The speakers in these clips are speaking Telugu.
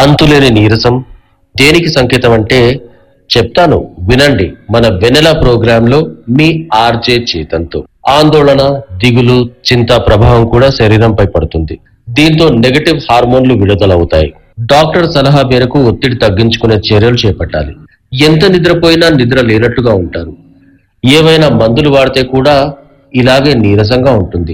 అంతులేని నీరసం దేనికి సంకేతం అంటే చెప్తాను వినండి మన వెనెల ప్రోగ్రాంలో మీ ఆర్జే చేతంతో ఆందోళన దిగులు చింత ప్రభావం కూడా శరీరంపై పడుతుంది దీంతో నెగటివ్ హార్మోన్లు విడుదలవుతాయి డాక్టర్ సలహా మేరకు ఒత్తిడి తగ్గించుకునే చర్యలు చేపట్టాలి ఎంత నిద్రపోయినా నిద్ర లేనట్టుగా ఉంటారు ఏవైనా మందులు వాడితే కూడా ఇలాగే నీరసంగా ఉంటుంది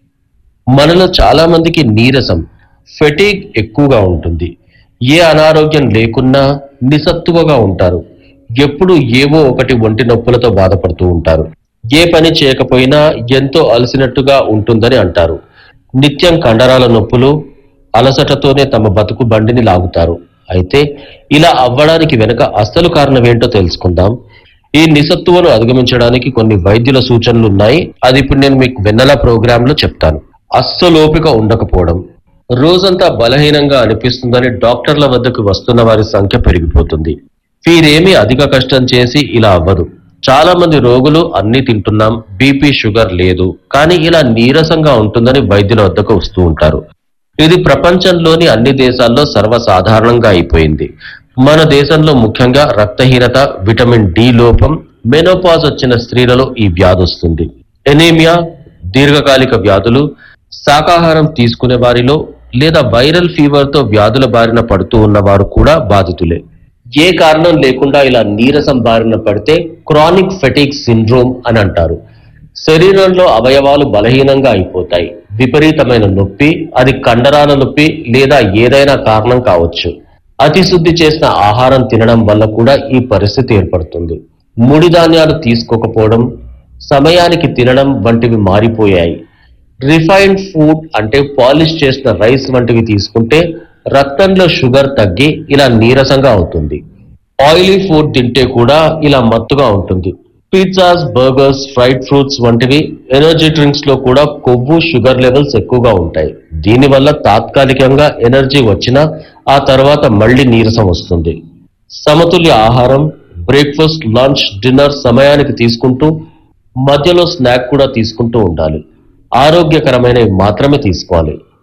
మనలో చాలా మందికి నీరసం ఫెటీగ్ ఎక్కువగా ఉంటుంది ఏ అనారోగ్యం లేకున్నా నిస్సత్తువగా ఉంటారు ఎప్పుడు ఏవో ఒకటి ఒంటి నొప్పులతో బాధపడుతూ ఉంటారు ఏ పని చేయకపోయినా ఎంతో అలసినట్టుగా ఉంటుందని అంటారు నిత్యం కండరాల నొప్పులు అలసటతోనే తమ బతుకు బండిని లాగుతారు అయితే ఇలా అవ్వడానికి వెనుక అసలు కారణం ఏంటో తెలుసుకుందాం ఈ నిస్సత్తువను అధిగమించడానికి కొన్ని వైద్యుల సూచనలు ఉన్నాయి అది ఇప్పుడు నేను మీకు వెన్నెల ప్రోగ్రామ్ లో చెప్తాను అస్సలు ఓపిక ఉండకపోవడం రోజంతా బలహీనంగా అనిపిస్తుందని డాక్టర్ల వద్దకు వస్తున్న వారి సంఖ్య పెరిగిపోతుంది వీరేమీ అధిక కష్టం చేసి ఇలా అవ్వదు చాలా మంది రోగులు అన్ని తింటున్నాం బీపీ షుగర్ లేదు కానీ ఇలా నీరసంగా ఉంటుందని వైద్యుల వద్దకు వస్తూ ఉంటారు ఇది ప్రపంచంలోని అన్ని దేశాల్లో సర్వసాధారణంగా అయిపోయింది మన దేశంలో ముఖ్యంగా రక్తహీనత విటమిన్ డి లోపం మెనోపాజ్ వచ్చిన స్త్రీలలో ఈ వ్యాధి వస్తుంది ఎనీమియా దీర్ఘకాలిక వ్యాధులు శాకాహారం తీసుకునే వారిలో లేదా వైరల్ ఫీవర్ తో వ్యాధుల బారిన పడుతూ ఉన్నవారు కూడా బాధితులే ఏ కారణం లేకుండా ఇలా నీరసం బారిన పడితే క్రానిక్ ఫెటిక్ సిండ్రోమ్ అని అంటారు శరీరంలో అవయవాలు బలహీనంగా అయిపోతాయి విపరీతమైన నొప్పి అది కండరాల నొప్పి లేదా ఏదైనా కారణం కావచ్చు అతి శుద్ధి చేసిన ఆహారం తినడం వల్ల కూడా ఈ పరిస్థితి ఏర్పడుతుంది ముడి ధాన్యాలు తీసుకోకపోవడం సమయానికి తినడం వంటివి మారిపోయాయి రిఫైన్డ్ ఫుడ్ అంటే పాలిష్ చేసిన రైస్ వంటివి తీసుకుంటే రక్తంలో షుగర్ తగ్గి ఇలా నీరసంగా అవుతుంది ఆయిలీ ఫుడ్ తింటే కూడా ఇలా మత్తుగా ఉంటుంది పిజ్జాస్ బర్గర్స్ ఫ్రైడ్ ఫ్రూట్స్ వంటివి ఎనర్జీ డ్రింక్స్ లో కూడా కొవ్వు షుగర్ లెవెల్స్ ఎక్కువగా ఉంటాయి దీనివల్ల తాత్కాలికంగా ఎనర్జీ వచ్చినా ఆ తర్వాత మళ్ళీ నీరసం వస్తుంది సమతుల్య ఆహారం బ్రేక్ఫాస్ట్ లంచ్ డిన్నర్ సమయానికి తీసుకుంటూ మధ్యలో స్నాక్ కూడా తీసుకుంటూ ఉండాలి ఆరోగ్యకరమైనవి మాత్రమే తీసుకోవాలి